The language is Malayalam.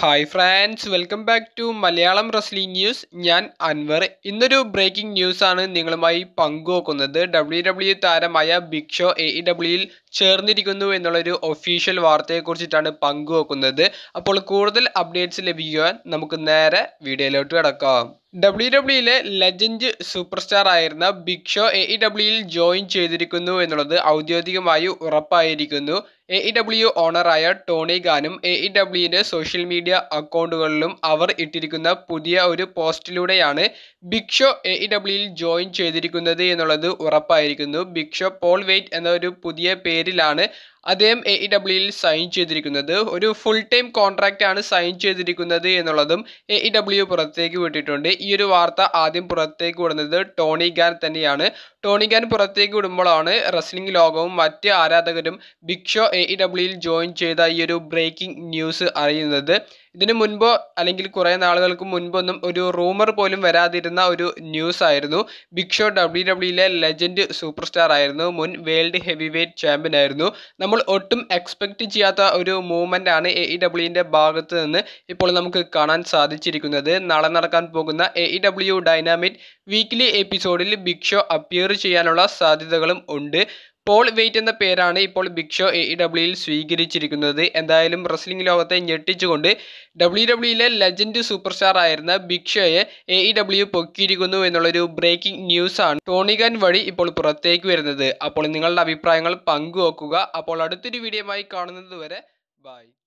hi friends welcome back to Malayalam wrestling news ഞാൻ അൻവർ ഇന്നൊരു ബ്രേക്കിംഗ് ന്യൂസ് ആണ് നിങ്ങളുമായി പങ്കുവെക്കുന്നത് ഡബ്ല്യു ഡബ്ല്യു താരമായ ബിഗ് ഷോ എ ഇ ഡബ്ല്യുയിൽ ചേർന്നിരിക്കുന്നു എന്നുള്ളൊരു ഒഫീഷ്യൽ വാർത്തയെക്കുറിച്ചിട്ടാണ് പങ്കുവെക്കുന്നത് അപ്പോൾ കൂടുതൽ അപ്ഡേറ്റ്സ് ലഭിക്കുവാൻ നമുക്ക് നേരെ വീഡിയോയിലോട്ട് കിടക്കാം ഡബ്ല്യു ഡബ്ല്യുയിലെ ലെജൻഡ് സൂപ്പർ സ്റ്റാർ ആയിരുന്ന ബിഗ് ഷോ എ ഇ ഡബ്ല്യുയിൽ ജോയിൻ ചെയ്തിരിക്കുന്നു എന്നുള്ളത് ഔദ്യോഗികമായി ഉറപ്പായിരിക്കുന്നു എ ഇ ഡബ്ല്യു ഓണറായ ടോണി ഗാനും എ ഇ ഡബ്ല്യുവിൻ്റെ സോഷ്യൽ മീഡിയ അക്കൗണ്ടുകളിലും അവർ ഇട്ടിരിക്കുന്ന പുതിയ ഒരു പോസ്റ്റിലൂടെയാണ് ബിഗ് ഷോ എ ഇ ഡബ്ല്യുയിൽ ജോയിൻ ചെയ്തിരിക്കുന്നത് എന്നുള്ളത് ഉറപ്പായിരിക്കുന്നു ബിഗ് ഷോ പോൾ വെയ്റ്റ് എന്ന ഒരു പുതിയ പേരിലാണ് അദ്ദേഹം എ ഇ ഡബ്ല്യുയിൽ സൈൻ ചെയ്തിരിക്കുന്നത് ഒരു ഫുൾ ടൈം കോൺട്രാക്റ്റ് ആണ് സൈൻ ചെയ്തിരിക്കുന്നത് എന്നുള്ളതും എ ഇ ഡബ്ല്യു പുറത്തേക്ക് വിട്ടിട്ടുണ്ട് ഈ ഒരു വാർത്ത ആദ്യം പുറത്തേക്ക് വിടുന്നത് ടോണി ഗാൻ തന്നെയാണ് ടോണി ഗാൻ പുറത്തേക്ക് വിടുമ്പോഴാണ് റെസ്ലിംഗ് ലോകവും മറ്റ് ആരാധകരും ബിഗ് ഷോ എ ഇ ഡബ്ല്യുയിൽ ജോയിൻ ചെയ്ത ഈ ഒരു ബ്രേക്കിംഗ് ന്യൂസ് അറിയുന്നത് ഇതിനു മുൻപോ അല്ലെങ്കിൽ കുറേ നാളുകൾക്ക് മുൻപൊന്നും ഒരു റൂമർ പോലും വരാതിരുന്ന ഒരു ന്യൂസ് ആയിരുന്നു ബിഗ് ഷോ ഡബ്ല്യു ഡബ്ല്യുയിലെ ലെജൻഡ് സൂപ്പർ സ്റ്റാർ ആയിരുന്നു മുൻ വേൾഡ് ഹെവി വെയ്റ്റ് ചാമ്പ്യൻ ആയിരുന്നു നമ്മൾ ഒട്ടും എക്സ്പെക്റ്റ് ചെയ്യാത്ത ഒരു മൂവ്മെൻ്റ് ആണ് എ ഇ ഡബ്ല്യുവിൻ്റെ ഭാഗത്ത് നിന്ന് ഇപ്പോൾ നമുക്ക് കാണാൻ സാധിച്ചിരിക്കുന്നത് നാളെ നടക്കാൻ പോകുന്ന A E W dynamite weekly എപ്പിസോഡിൽ ബിഗ് ഷോ അപ്പിയർ ചെയ്യാനുള്ള സാധ്യതകളും ഉണ്ട് പോൾ വെയ്റ്റ് എന്ന പേരാണ് ഇപ്പോൾ ബിഗ് ഷോ എ ഇ ഡബ്ല്യുയിൽ സ്വീകരിച്ചിരിക്കുന്നത് എന്തായാലും റെസ്ലിംഗ് ലോകത്തെ ഞെട്ടിച്ചുകൊണ്ട് ഡബ്ല്യു ഡബ്ല്യുയിലെ ലെജൻഡ് സൂപ്പർ സ്റ്റാർ ആയിരുന്ന ബിഗ് ഷോയെ എ ഇ ഡബ്ല്യു പൊക്കിയിരിക്കുന്നു എന്നുള്ളൊരു ബ്രേക്കിംഗ് ന്യൂസ് ആണ് ടോണിഗൻ വഴി ഇപ്പോൾ പുറത്തേക്ക് വരുന്നത് അപ്പോൾ നിങ്ങളുടെ അഭിപ്രായങ്ങൾ പങ്കുവെക്കുക അപ്പോൾ അടുത്തൊരു വീഡിയോയുമായി കാണുന്നത് വരെ ബൈ